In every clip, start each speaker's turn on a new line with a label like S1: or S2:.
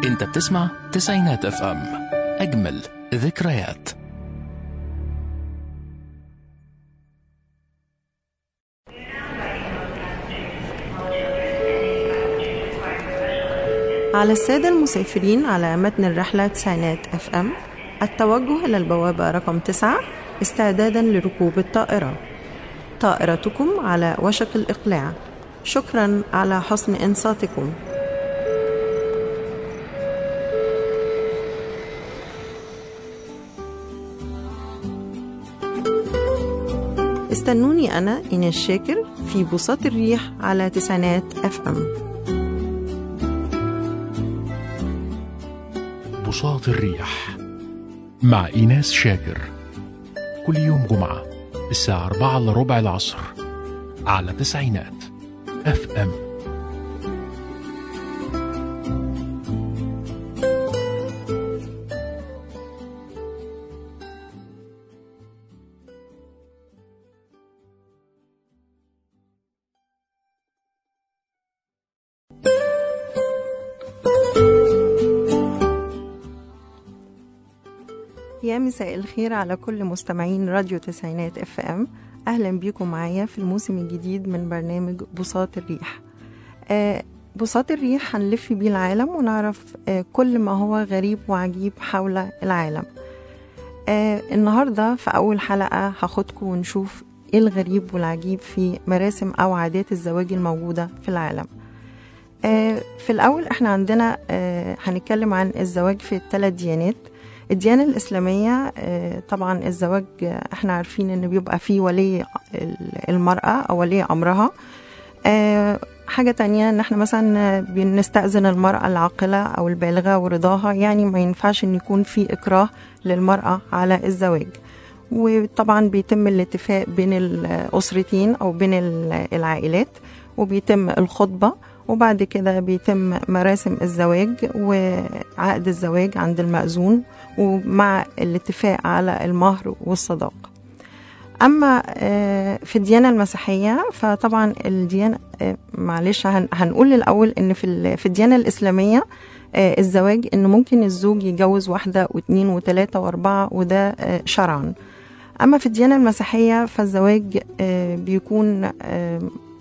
S1: انت بتسمع تسعينات اف ام اجمل ذكريات
S2: على السادة المسافرين على متن الرحلة تسعينات اف ام التوجه إلى البوابة رقم تسعة استعدادا لركوب الطائرة طائرتكم على وشك الإقلاع شكرا على حسن إنصاتكم استنوني أنا إيناس شاكر في بساط الريح على تسعينات اف ام
S1: بساط الريح مع إيناس شاكر كل يوم جمعة الساعة أربعة إلا ربع العصر على تسعينات اف ام
S2: يا مساء الخير على كل مستمعين راديو تسعينات اف ام اهلا بيكم معايا في الموسم الجديد من برنامج بساط الريح آه بساط الريح هنلف بيه العالم ونعرف آه كل ما هو غريب وعجيب حول العالم آه النهاردة في أول حلقة هاخدكم ونشوف إيه الغريب والعجيب في مراسم أو عادات الزواج الموجودة في العالم آه في الأول إحنا عندنا آه هنتكلم عن الزواج في الثلاث ديانات الديانة الإسلامية آه، طبعا الزواج آه، احنا عارفين ان بيبقى فيه ولي المرأة أو ولي أمرها آه، حاجة تانية ان احنا مثلا بنستأذن المرأة العاقلة أو البالغة ورضاها يعني ما ينفعش ان يكون في إكراه للمرأة على الزواج وطبعا بيتم الاتفاق بين الأسرتين أو بين العائلات وبيتم الخطبة وبعد كده بيتم مراسم الزواج وعقد الزواج عند المأذون ومع الاتفاق على المهر والصداق أما آه، في الديانة المسيحية فطبعا الديانة آه، معلش هن- هنقول الأول إن في ال- في الديانة الإسلامية آه، الزواج إن ممكن الزوج يتجوز واحدة واثنين وثلاثة وأربعة وده آه، شرعا أما في الديانة المسيحية فالزواج آه، بيكون آه،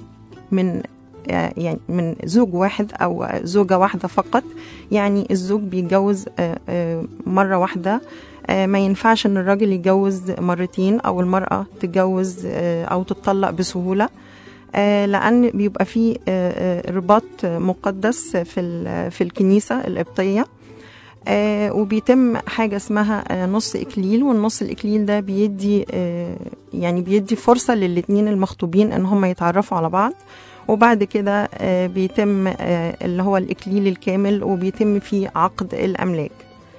S2: من يعني من زوج واحد او زوجه واحده فقط يعني الزوج بيتجوز آه، آه، مره واحده آه، ما ينفعش ان الراجل يتجوز مرتين او المراه تتجوز آه، او تتطلق بسهوله آه، لان بيبقى فيه آه، آه، رباط مقدس في ال- في الكنيسه القبطيه آه وبيتم حاجة اسمها آه نص إكليل والنص الإكليل ده بيدي آه يعني بيدي فرصة للاتنين المخطوبين إن هم يتعرفوا على بعض وبعد كده آه بيتم آه اللي هو الإكليل الكامل وبيتم فيه عقد الأملاك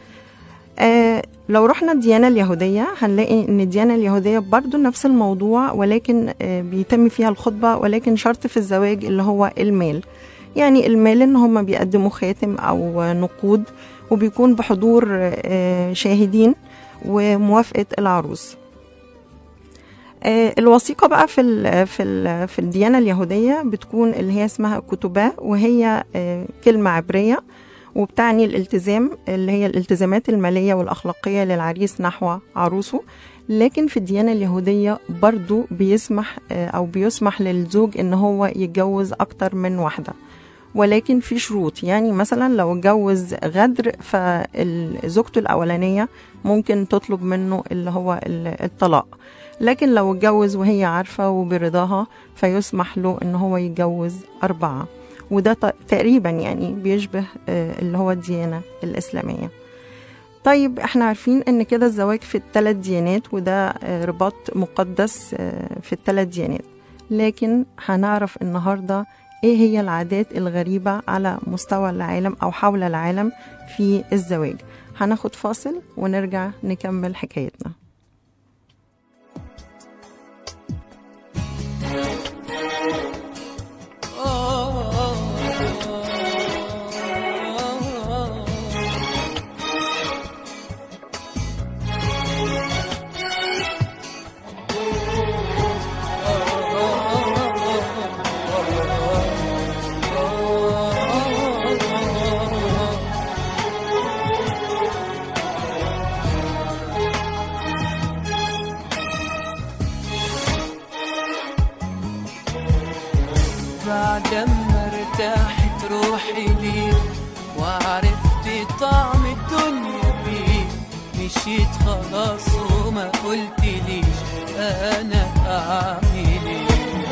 S2: آه لو رحنا الديانة اليهودية هنلاقي إن الديانة اليهودية برضو نفس الموضوع ولكن آه بيتم فيها الخطبة ولكن شرط في الزواج اللي هو المال يعني المال إن هم بيقدموا خاتم أو آه، نقود وبيكون بحضور آه، شاهدين وموافقة العروس آه، الوثيقة بقى في ال في ال في الديانة اليهودية بتكون اللي هي اسمها كتبة وهي آه، كلمة عبرية وبتعني الالتزام اللي هي الالتزامات المالية والأخلاقية للعريس نحو عروسه لكن في الديانة اليهودية برضو بيسمح آه، أو بيسمح للزوج إن هو يتجوز أكتر من واحدة ولكن في شروط يعني مثلا لو اتجوز غدر فزوجته الأولانية ممكن تطلب منه اللي هو ال- الطلاق لكن لو اتجوز وهي عارفة وبرضاها فيسمح له ان هو يتجوز أربعة وده ت- تقريبا يعني بيشبه آه، اللي هو الديانة الإسلامية طيب احنا عارفين ان كده الزواج في الثلاث ديانات وده آه، رباط مقدس آه، في الثلاث ديانات لكن هنعرف النهارده ايه هي العادات الغريبة على مستوى العالم او حول العالم في الزواج هناخد فاصل ونرجع نكمل حكايتنا
S3: بعد ما ارتاحت روحي ليك وعرفت طعم الدنيا بيك مشيت خلاص وما قلتليش انا اعمل ايه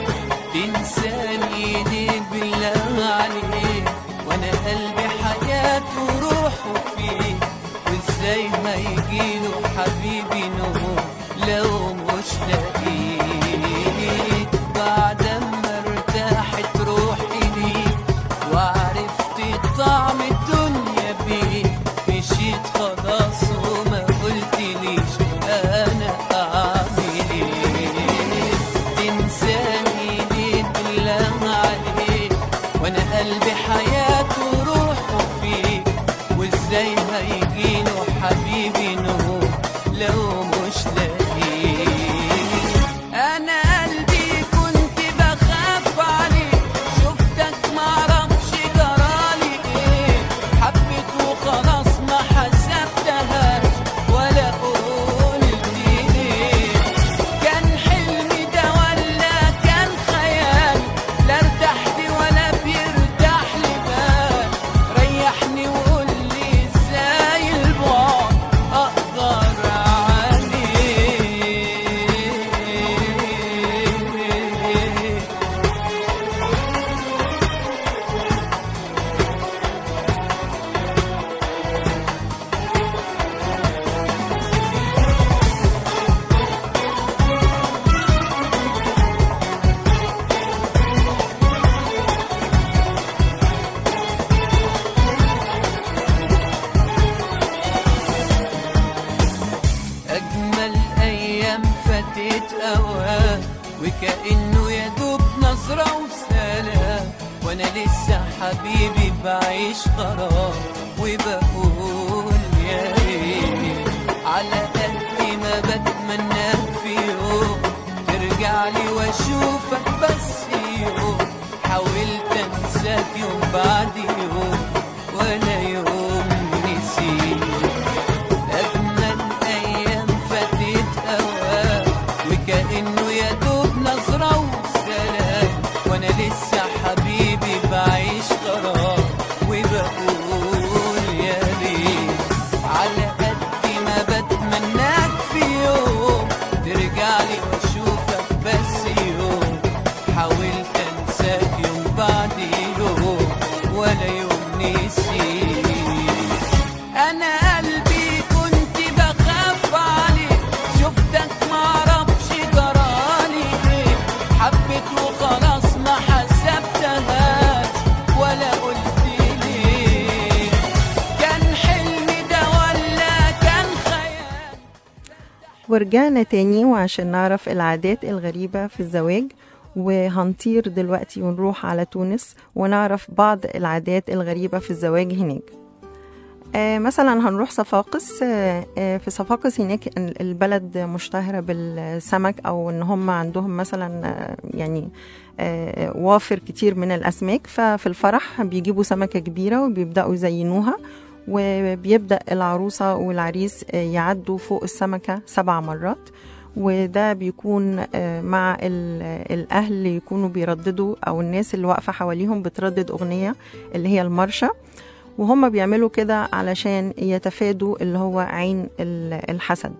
S3: تنساني ليه بالله عليك وانا قلبي حياته وروحه فيه وازاي ما يجيله حبيبي نور لو مش لاقيك بعد ما ارتاحت روحي ليك وعرفت طعم الدنيا بيك مشيت خلاص وما قلتليش انا اعمل ايه تنساني ليه بالله عليك وانا قلبي حياته وروحه فيك وازاي هيجيله حبيبي نور لو مش لاقيك انا قلبي كنت بخاف عليك شفتك معرفش جرالي ايه حبيت وخلاص ما حسبتهاش ولا قلت ليه كان حلمي ده ولا كان خيال لا ارتحت ولا بيرتاح لي بال ريحني وقول لي ازاي البعد اقدر عليه أجمل أيام فاتت أوام وكأنه يدوب نظرة وسلام وأنا لسه حبيبي بعيش غرام وبقول يا ريت على قد ما بتمناك في يوم ترجع لي وأشوفك بس يوم حاولت أنساك يوم بعد يوم ولا يوم نسيت أجمل أيام فاتت أوام وكأنه يدوب نظرة وسلام وأنا لسه حبيبي بعيش غرام وبقول يا ريت على قد ما بتمناك في يوم ترجع لي وأشوفك بس يوم حاولت أنساك يوم بعد يوم ولا يوم نسيت انا قلبي كنت بخاف عليك شفتك معرفش جرالي ايه حبيت وخلاص ما حسبتهاش ولا قلت ليه كان حلمي ده ولا كان خيال
S2: ورجعنا تاني وعشان نعرف العادات الغريبة في الزواج وهنطير دلوقتي ونروح على تونس ونعرف بعض العادات الغريبة في الزواج هناك آه مثلا هنروح صفاقس آه آه في صفاقس هناك ال- البلد مشتهرة بالسمك أو إن هم عندهم مثلا آه يعني آه وافر كتير من الأسماك ففي الفرح بيجيبوا سمكة كبيرة وبيبدأوا يزينوها وبيبدأ العروسة والعريس آه، يعدوا فوق السمكة سبع مرات وده بيكون آه، مع ال- الأهل اللي يكونوا بيرددوا أو الناس اللي واقفة حواليهم بتردد أغنية اللي هي المرشة وهم بيعملوا كده علشان يتفادوا اللي هو عين ال- الحسد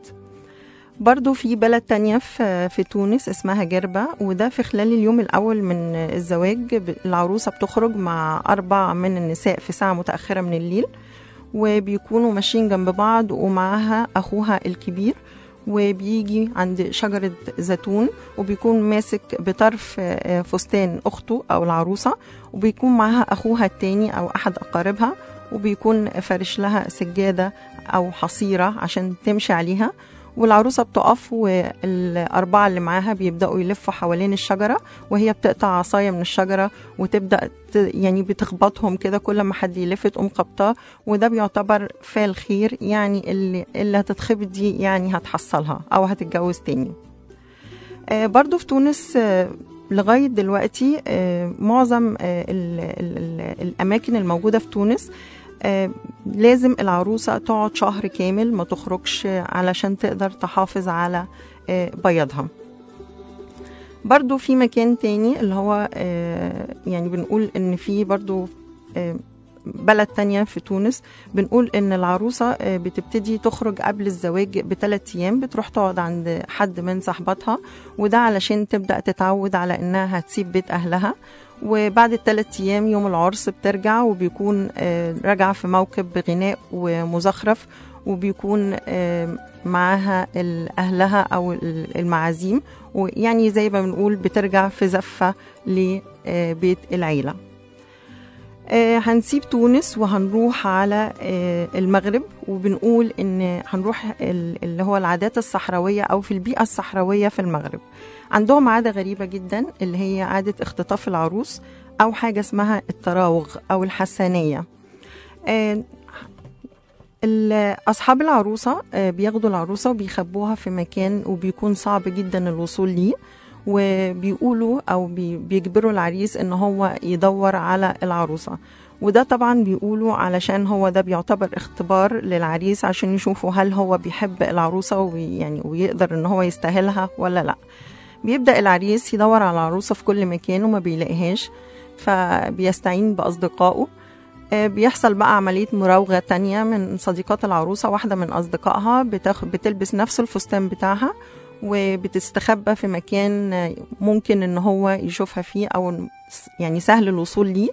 S2: برضو في بلد تانية في, في تونس اسمها جربة وده في خلال اليوم الأول من الزواج ب- العروسة بتخرج مع أربع من النساء في ساعة متأخرة من الليل وبيكونوا ماشيين جنب بعض ومعاها أخوها الكبير وبيجي عند شجرة زيتون وبيكون ماسك بطرف آه، فستان أخته أو العروسة وبيكون معاها أخوها التاني أو أحد أقاربها وبيكون فرش لها سجادة أو حصيرة عشان تمشي عليها والعروسة بتقف والأربعة اللي معاها بيبدأوا يلفوا حوالين الشجرة وهي بتقطع عصاية من الشجرة وتبدأ ت- يعني بتخبطهم كده كل ما حد يلف تقوم خبطاه وده بيعتبر فال خير يعني اللي, اللي هتتخبط دي يعني هتحصلها أو هتتجوز تاني آه، برضو في تونس آه، لغاية دلوقتي آه، معظم آه، ال- ال- ال- الأماكن الموجودة في تونس آه، لازم العروسة تقعد شهر كامل ما تخرجش علشان تقدر تحافظ على آه، بياضها برضو في مكان تاني اللي هو آه، يعني بنقول ان في برضو آه، بلد تانية في تونس بنقول ان العروسة آه، بتبتدي تخرج قبل الزواج بثلاث ايام بتروح تقعد عند حد من صاحباتها وده علشان تبدأ تتعود على انها هتسيب بيت اهلها وبعد الثلاث ايام يوم العرس بترجع وبيكون آه، راجعة في موكب بغناء ومزخرف وبيكون آه، معاها ال- اهلها او ال- المعازيم ويعني زي ما بنقول بترجع في زفة لبيت العيلة آه، هنسيب تونس وهنروح على آه، المغرب وبنقول ان هنروح ال- اللي هو العادات الصحراوية او في البيئة الصحراوية في المغرب عندهم عادة غريبة جدا اللي هي عادة اختطاف العروس او حاجة اسمها التراوغ او الحسانية آه، ال- أصحاب العروسة آه، بياخدوا العروسة وبيخبوها في مكان وبيكون صعب جدا الوصول ليه وبيقولوا أو بي- بيجبروا العريس إن هو يدور على العروسة وده طبعا بيقولوا علشان هو ده بيعتبر اختبار للعريس عشان يشوفوا هل هو بيحب العروسة ويعني ويقدر إن هو يستاهلها ولا لأ بيبدأ العريس يدور على العروسة في كل مكان وما بيلاقيهاش فبيستعين بأصدقائه آه، بيحصل بقى عملية مراوغة تانية من صديقات العروسة واحدة من أصدقائها بتاخ... بتلبس نفس الفستان بتاعها وبتستخبى في مكان آه، ممكن ان هو يشوفها فيه او يعني سهل الوصول ليه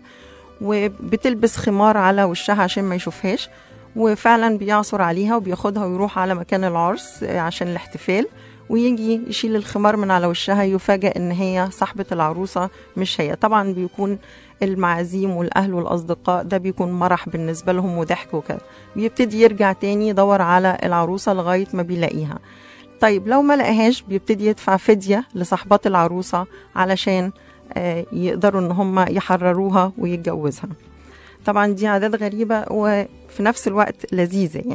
S2: وبتلبس خمار على وشها عشان ما يشوفهاش وفعلا بيعثر عليها وبياخدها ويروح على مكان العرس آه، عشان الاحتفال ويجي يشيل الخمار من على وشها يفاجأ ان هي صاحبة العروسة مش هي طبعا بيكون المعازيم والاهل والاصدقاء ده بيكون مرح بالنسبه لهم وضحك وكده بيبتدي يرجع تاني يدور على العروسه لغايه ما بيلاقيها طيب لو ما لقاهاش بيبتدي يدفع فديه لصاحبات العروسه علشان آه، يقدروا ان هم يحرروها ويتجوزها طبعا دي عادات غريبه وفي نفس الوقت لذيذه يعني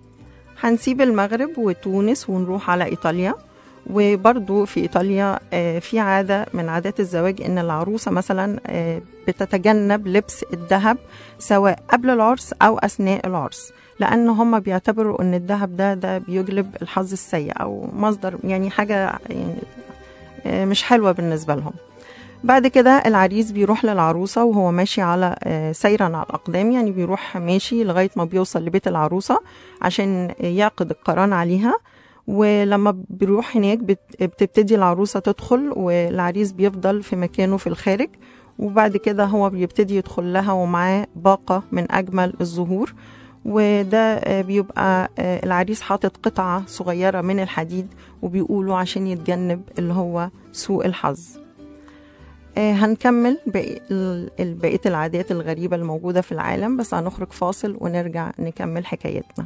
S2: هنسيب المغرب وتونس ونروح على ايطاليا وبرضو في إيطاليا آه، في عادة من عادات الزواج إن العروسة مثلا آه، بتتجنب لبس الذهب سواء قبل العرس أو أثناء العرس لأن هم بيعتبروا إن الذهب ده ده بيجلب الحظ السيء أو مصدر يعني حاجة يعني آه، مش حلوة بالنسبة لهم بعد كده العريس بيروح للعروسة وهو ماشي على آه، سيرا على الأقدام يعني بيروح ماشي لغاية ما بيوصل لبيت العروسة عشان يعقد القران عليها ولما بيروح هناك بت- بتبتدي العروسة تدخل والعريس بيفضل في مكانه في الخارج وبعد كده هو بيبتدي يدخل لها ومعاه باقة من أجمل الزهور وده آه، بيبقى آه، العريس حاطط قطعة صغيرة من الحديد وبيقولوا عشان يتجنب اللي هو سوء الحظ آه، هنكمل باقي ال- ال- بقية العادات الغريبة الموجودة في العالم بس هنخرج فاصل ونرجع نكمل حكايتنا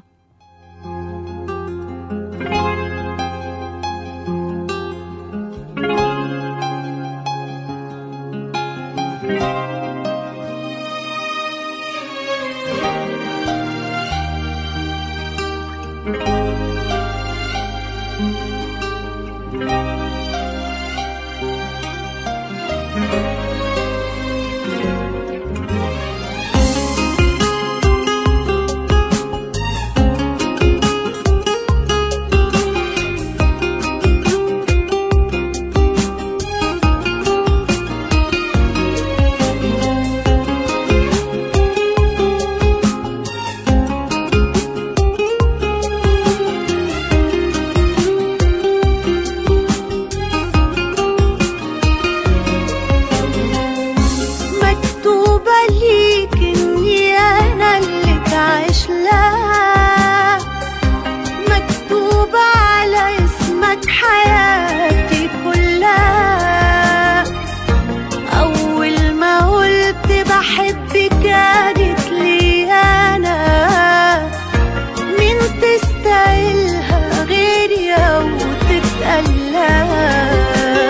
S4: مكتوبة ليك إني أنا اللي تعيش لها مكتوبة على اسمك حياتي كلها أول ما قلت بحبك كانت لي أنا مين تستاهلها غيري أو تتقلها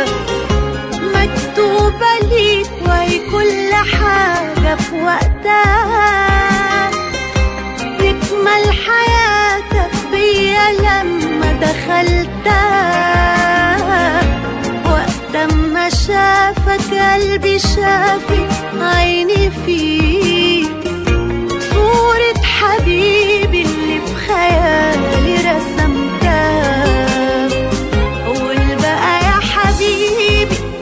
S4: مكتوبة ليك وهي كل حاجة في وقتها تكمل حياتك بيا لما دخلتها وقت ما شافك قلبي شافك عيني فيك صورة حبيبي اللي في خيالي رسمتها قول بقى يا حبيبي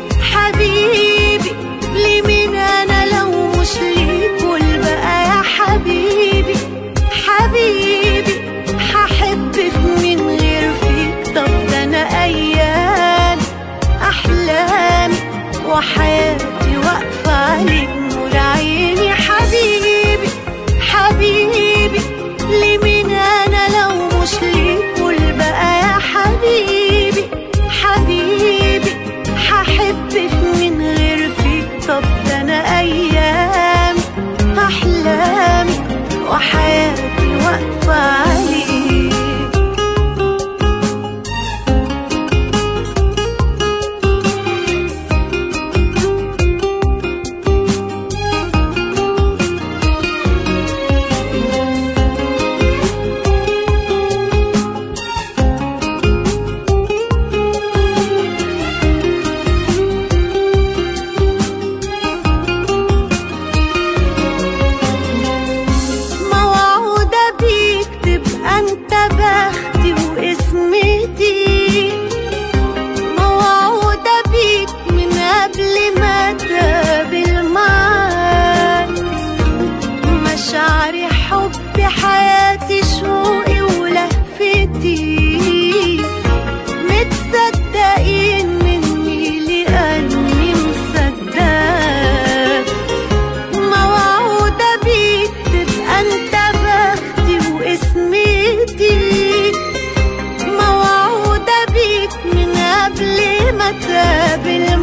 S4: نتقابل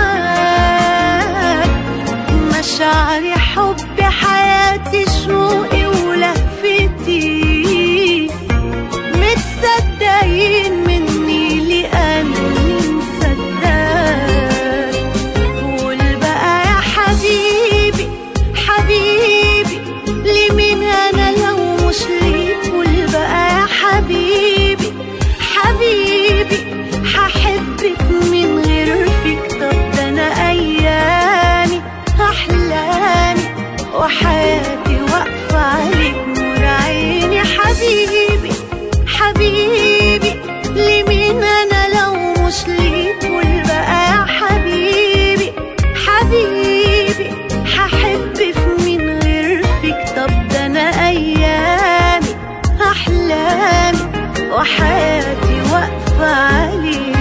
S4: معاك مشاعري حبي حياتي شوقي ولهفتي متصدقين مني لأني مصدقك قول بقى يا حبيبي حبيبي لمين انا لو مش ليك قول بقى يا حبيبي حبيبي هحبك من غير فيك طب ده انا ايامي احلامي وحياتي واقفه عليك نور عيني حبيبي حبيبي لمين انا لو مش ليك قول بقى يا حبيبي حبيبي هحبك من غير فيك طب ده انا ايامي احلامي وحياتي واقفه عليك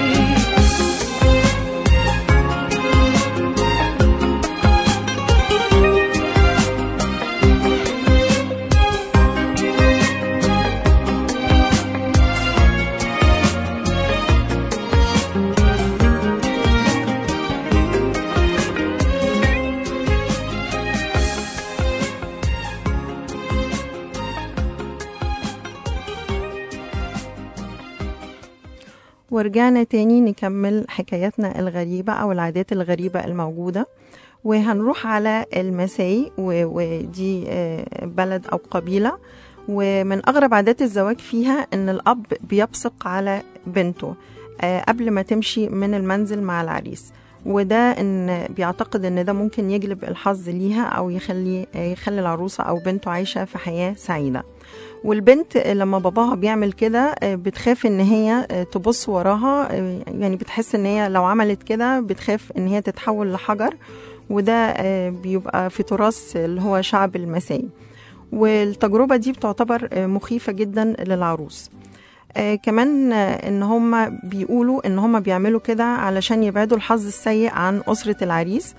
S2: ورجعنا تاني نكمل حكاياتنا الغريبة أو العادات الغريبة الموجودة وهنروح على المساي و- ودي آه، بلد أو قبيلة ومن أغرب عادات الزواج فيها إن الأب بيبصق على بنته آه، قبل ما تمشي من المنزل مع العريس وده ان بيعتقد ان ده ممكن يجلب الحظ ليها او يخلي يخلي العروسه او بنته عايشه في حياه سعيده والبنت لما باباها بيعمل كده بتخاف ان هي تبص وراها يعني بتحس ان هي لو عملت كده بتخاف ان هي تتحول لحجر وده بيبقى في تراث اللي هو شعب المساي والتجربة دي بتعتبر مخيفة جدا للعروس آه كمان آه ان هم بيقولوا ان هم بيعملوا كده علشان يبعدوا الحظ السيء عن أسرة العريس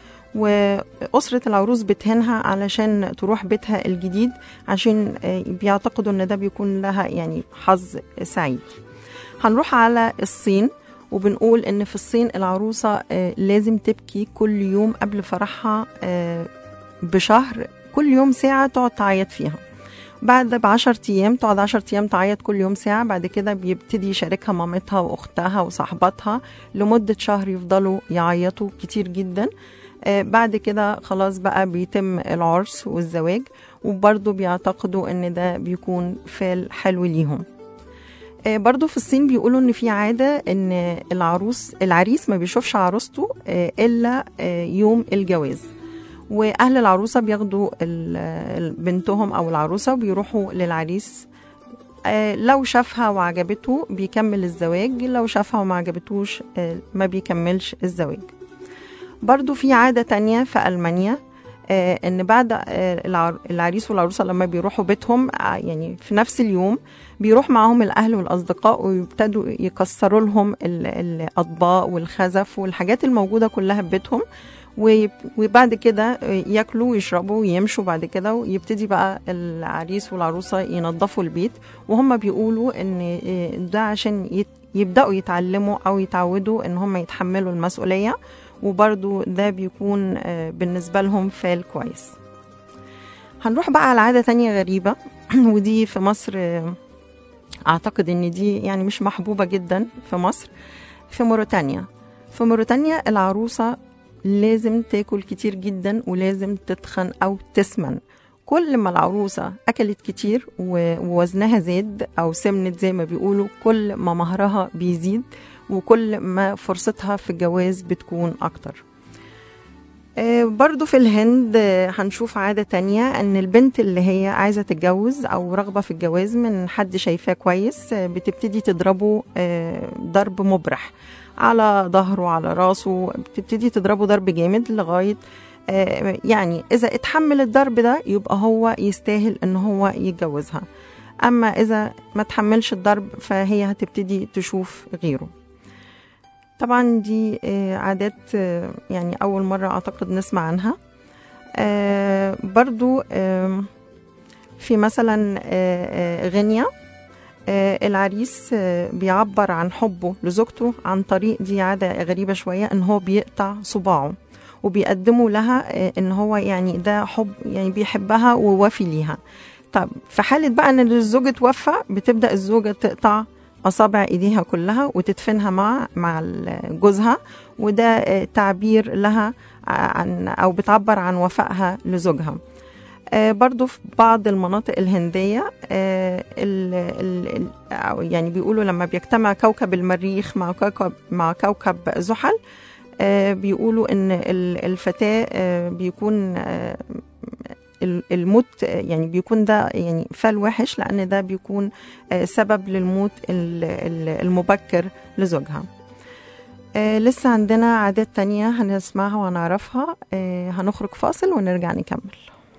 S2: وأسرة العروس بتهنها علشان تروح بيتها الجديد عشان آه بيعتقدوا ان ده بيكون لها يعني حظ سعيد هنروح على الصين وبنقول ان في الصين العروسة آه لازم تبكي كل يوم قبل فرحها آه بشهر كل يوم ساعة تقعد تعيط فيها بعد بعشر أيام تقعد عشر أيام تعيط كل يوم ساعة بعد كده بيبتدي يشاركها مامتها وأختها وصاحباتها لمدة شهر يفضلوا يعيطوا كتير جدا آه بعد كده خلاص بقى بيتم العرس والزواج وبرضه بيعتقدوا ان ده بيكون فال حلو ليهم آه برضو في الصين بيقولوا ان في عادة ان العروس العريس ما بيشوفش عروسته آه الا يوم الجواز واهل العروسه بياخدوا بنتهم او العروسه وبيروحوا للعريس لو شافها وعجبته بيكمل الزواج لو شافها وما عجبتوش ما بيكملش الزواج برضو في عادة تانية في ألمانيا ان بعد العريس والعروسه لما بيروحوا بيتهم يعني في نفس اليوم بيروح معاهم الاهل والاصدقاء ويبتدوا يكسروا لهم الاطباق والخزف والحاجات الموجوده كلها في بيتهم وبعد كده ياكلوا ويشربوا ويمشوا بعد كده ويبتدي بقى العريس والعروسه ينظفوا البيت وهم بيقولوا ان ده عشان يبداوا يتعلموا او يتعودوا ان هم يتحملوا المسؤوليه وبرضو ده بيكون بالنسبة لهم فال كويس هنروح بقى على عادة تانية غريبة ودي في مصر أعتقد إن دي يعني مش محبوبة جدا في مصر في موريتانيا في موريتانيا العروسة لازم تاكل كتير جدا ولازم تتخن أو تسمن كل ما العروسة أكلت كتير ووزنها زاد أو سمنت زي ما بيقولوا كل ما مهرها بيزيد وكل ما فرصتها في الجواز بتكون أكتر برضو في الهند هنشوف عادة تانية أن البنت اللي هي عايزة تتجوز أو رغبة في الجواز من حد شايفاه كويس بتبتدي تضربه ضرب مبرح على ظهره على راسه بتبتدي تضربه ضرب جامد لغاية يعني إذا اتحمل الضرب ده يبقى هو يستاهل أن هو يتجوزها أما إذا ما تحملش الضرب فهي هتبتدي تشوف غيره طبعا دي عادات يعني أول مرة أعتقد نسمع عنها برضو في مثلا غينيا آه، العريس آه، بيعبر عن حبه لزوجته عن طريق دي عادة غريبة شوية ان هو بيقطع صباعه وبيقدموا لها آه، ان هو يعني ده حب يعني بيحبها ووافي ليها طب في حالة بقى ان الزوج اتوفى بتبدأ الزوجة تقطع أصابع إيديها كلها وتدفنها مع مع ال- جوزها وده آه، تعبير لها عن أو بتعبر عن وفائها لزوجها آه، برضو في بعض المناطق الهندية آه، ال ال ال- أو يعني بيقولوا لما بيجتمع كوكب المريخ مع كوكب مع كوكب زحل آه، بيقولوا ان ال- الفتاة آه، بيكون آه، ال- الموت آه، يعني بيكون ده يعني فال وحش لان ده بيكون آه، سبب للموت ال- ال- المبكر لزوجها آه، لسه عندنا عادات تانية هنسمعها وهنعرفها آه، هنخرج فاصل ونرجع نكمل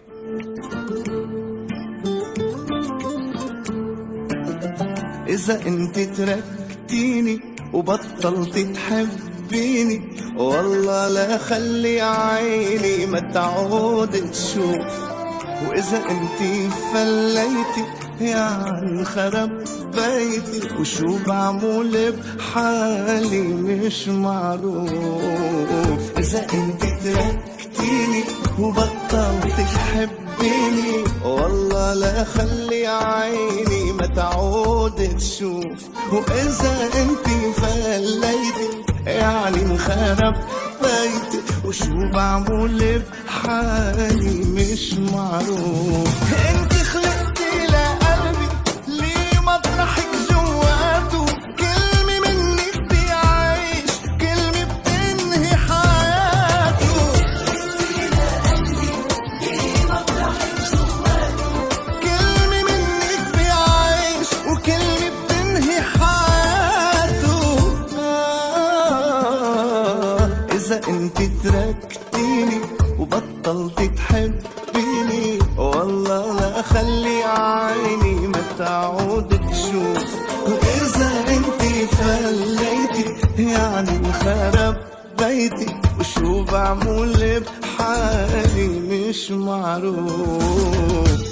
S5: إذا أنت تركتيني وبطلت تحبيني والله لا خلي عيني ما تعود تشوف وإذا أنت فليتي يعني خرب بيتي وشو بعمل بحالي مش معروف إذا أنت تركتيني وبطلت تحبيني والله لا خلي عيني ما تعود تشوف وإذا أنت فليتي يعني انخرب بيتي وشو بعمل بحالي مش معروف انت خلقتي لقلبي ليه مطرحك جواته كلمة منك بيعيش كلمة بتنهي حياته كلمة منك بيعيش وكلمة بتنهي حياته آه إذا أنت تركتيني وبطلت تحبيني والله لا خلي عيني ما تعود تشوف وإذا أنت فليتي يعني انخرب بيتي وشو بعمل بحالي مش معروف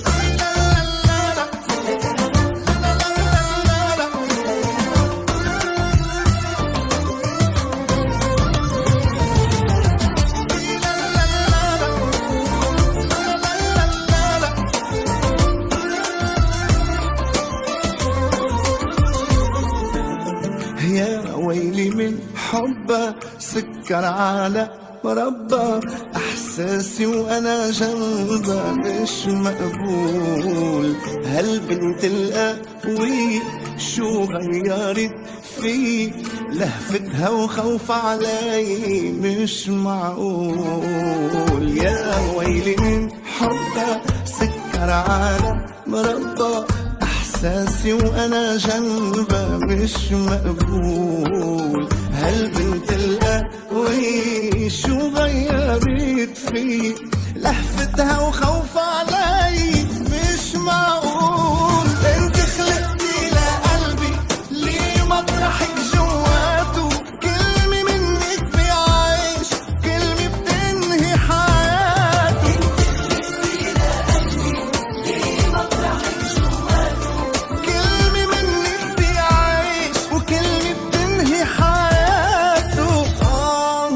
S5: يا ويلي من حبه سكر على مربى احساسي وانا جنبها مش مقبول هالبنت القوية شو غيرت في لهفتها وخوف علي مش معقول يا ويلي من حبها سكر على مربى احساسي وانا جنبها مش مقبول هالبنت القوي شو غيرت في لهفتها وخوف علي مش معقول انت خلقتي لقلبي ليه مطرحك جواته كلمة منك بيعيش كلمة بتنهي حياته كلمة منك بيعيش وكلمة بتنهي حياته آه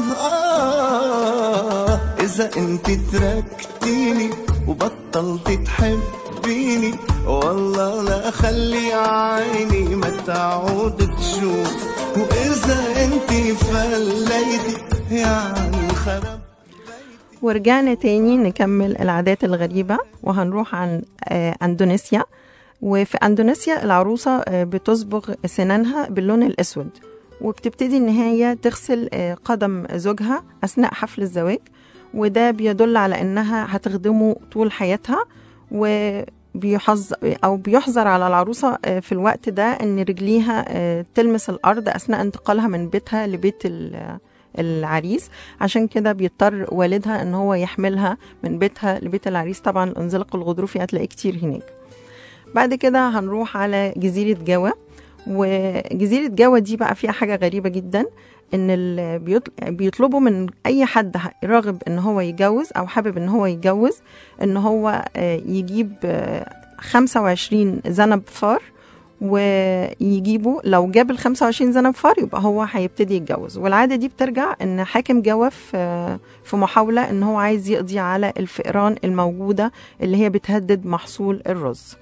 S5: آه إذا أنت تركتيني وبطلت تحبيني والله لا خلي عيني ما تعود تشوف وإذا أنت فليتي يعني خرب
S2: ورجعنا تاني نكمل العادات الغريبة وهنروح عن آه، أندونيسيا وفي أندونيسيا العروسة آه، بتصبغ سنانها باللون الأسود وبتبتدي إن هي تغسل آه، قدم زوجها أثناء حفل الزواج وده بيدل على إنها هتخدمه طول حياتها وبيحذر أو بيحظر على العروسة آه، في الوقت ده إن رجليها آه، تلمس الأرض أثناء انتقالها من بيتها لبيت ال- العريس عشان كده بيضطر والدها ان هو يحملها من بيتها لبيت العريس طبعا الانزلاق الغضروفي هتلاقيه كتير هناك بعد كده هنروح على جزيرة جوا وجزيرة جوا دي بقى فيها حاجة غريبة جدا ان ال- بيطل- بيطلبوا من اي حد ه- راغب ان هو يتجوز او حابب ان هو يتجوز ان هو آه، يجيب آه، 25 ذنب فار ويجيبوا لو جاب ال 25 ذنب فار يبقى هو هيبتدي يتجوز والعاده دي بترجع ان حاكم جوف آه، في محاوله ان هو عايز يقضي على الفئران الموجوده اللي هي بتهدد محصول الرز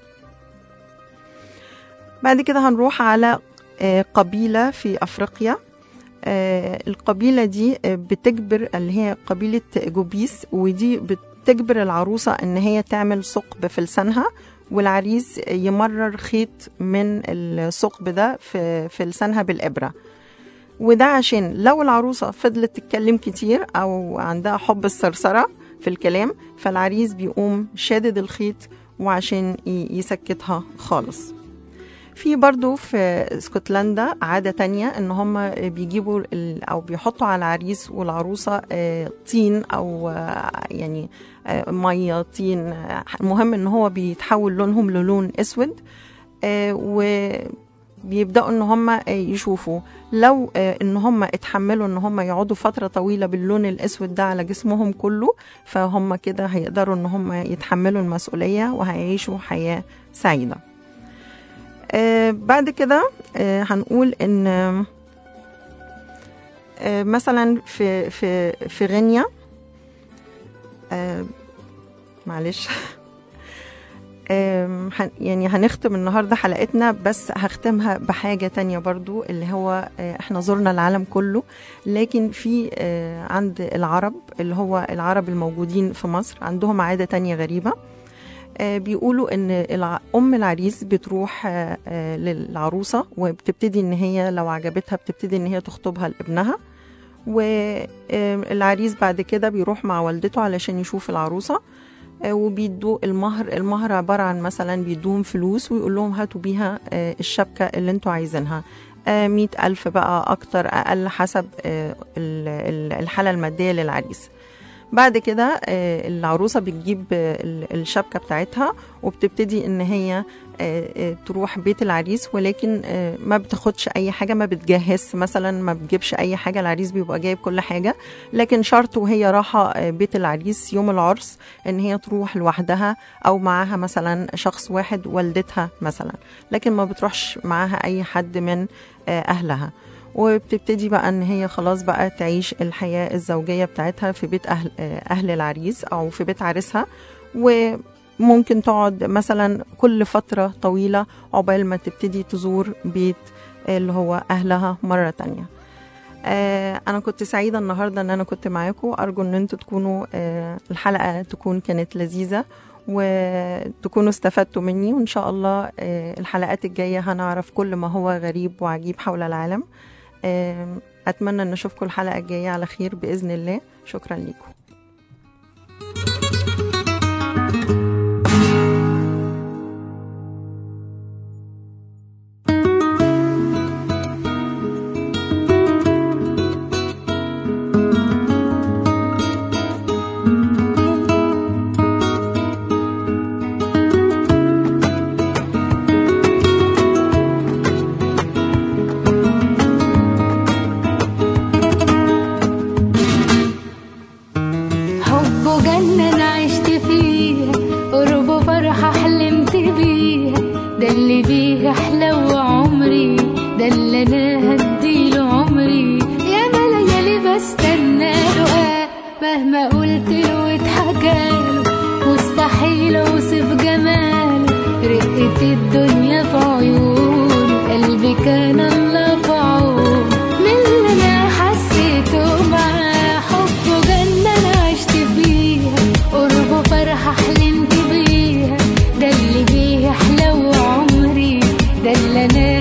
S2: بعد كده هنروح على آه، قبيله في افريقيا آه، القبيله دي آه، بتجبر اللي هي قبيله جوبيس ودي بتجبر العروسه ان هي تعمل ثقب في لسانها والعريس يمرر خيط من الثقب ده في في لسانها بالابره وده عشان لو العروسه فضلت تتكلم كتير او عندها حب الثرثره في الكلام فالعريس بيقوم شادد الخيط وعشان ي- يسكتها خالص في برضو في اسكتلندا عادة تانية ان هم بيجيبوا ال- او بيحطوا على العريس والعروسة آه، طين او آه، يعني آه، مية طين آه، المهم ان هو بيتحول لونهم للون اسود آه، وبيبداوا ان هم يشوفوا لو آه، ان هم اتحملوا ان هم يقعدوا فتره طويله باللون الاسود ده على جسمهم كله فهم كده هيقدروا ان هم يتحملوا المسؤوليه وهيعيشوا حياه سعيده آه، بعد كده آه، هنقول ان آه، مثلا في في في غينيا آه، معلش آم، هن- يعني هنختم النهارده حلقتنا بس هختمها بحاجه تانية برضو اللي هو آه، احنا زرنا العالم كله لكن في آه، عند العرب اللي هو العرب الموجودين في مصر عندهم عاده تانية غريبه آه، بيقولوا ان الع- ام العريس بتروح آه، آه، للعروسه وبتبتدي ان هي لو عجبتها بتبتدي ان هي تخطبها لابنها والعريس بعد كده بيروح مع والدته علشان يشوف العروسه آه، وبيدوا المهر المهر عبارة عن مثلا بيدوهم فلوس ويقول لهم هاتوا بيها آه، الشبكة اللي انتوا عايزينها مئة ألف بقى أكتر أقل حسب آه، ال- ال- الحالة المادية للعريس بعد كده آه، العروسة بتجيب آه، ال- الشبكة بتاعتها وبتبتدي ان هي آه، آه، تروح بيت العريس ولكن آه، ما بتاخدش اي حاجة ما بتجهز مثلا ما بتجيبش اي حاجة العريس بيبقى جايب كل حاجة لكن شرط وهي رايحة آه، بيت العريس يوم العرس ان هي تروح لوحدها او معاها مثلا شخص واحد والدتها مثلا لكن ما بتروحش معاها اي حد من آه، اهلها وبتبتدي بقى ان هي خلاص بقى تعيش الحياة الزوجية بتاعتها في بيت اهل آه، اهل العريس او في بيت عريسها وممكن تقعد مثلا كل فترة طويلة عقبال ما تبتدي تزور بيت اللي هو اهلها مرة تانية آه، انا كنت سعيده النهارده ان انا كنت معاكم ارجو ان انتوا تكونوا آه، الحلقه تكون كانت لذيذه وتكونوا استفدتوا مني وان شاء الله آه، الحلقات الجايه هنعرف كل ما هو غريب وعجيب حول العالم آه، اتمنى ان اشوفكم الحلقه الجايه على خير باذن الله شكرا لكم
S6: حبه جنة أنا عشت فيها قربه فرحة حلمت بيها ده اللي بيه أحلى عمري ده اللي أنا هديله عمري يا ما ليالي بستنى له آه مهما قلت له واتحكاله مستحيل أوصف جماله رقة الدنيا في عيونه قلبي كان الله في عونه من اللي أنا حسيته معاه حبه جنة أنا عشت فيها قربه فرحة حلمت بيها ده اللي بيه أحلى عمري ده اللي أنا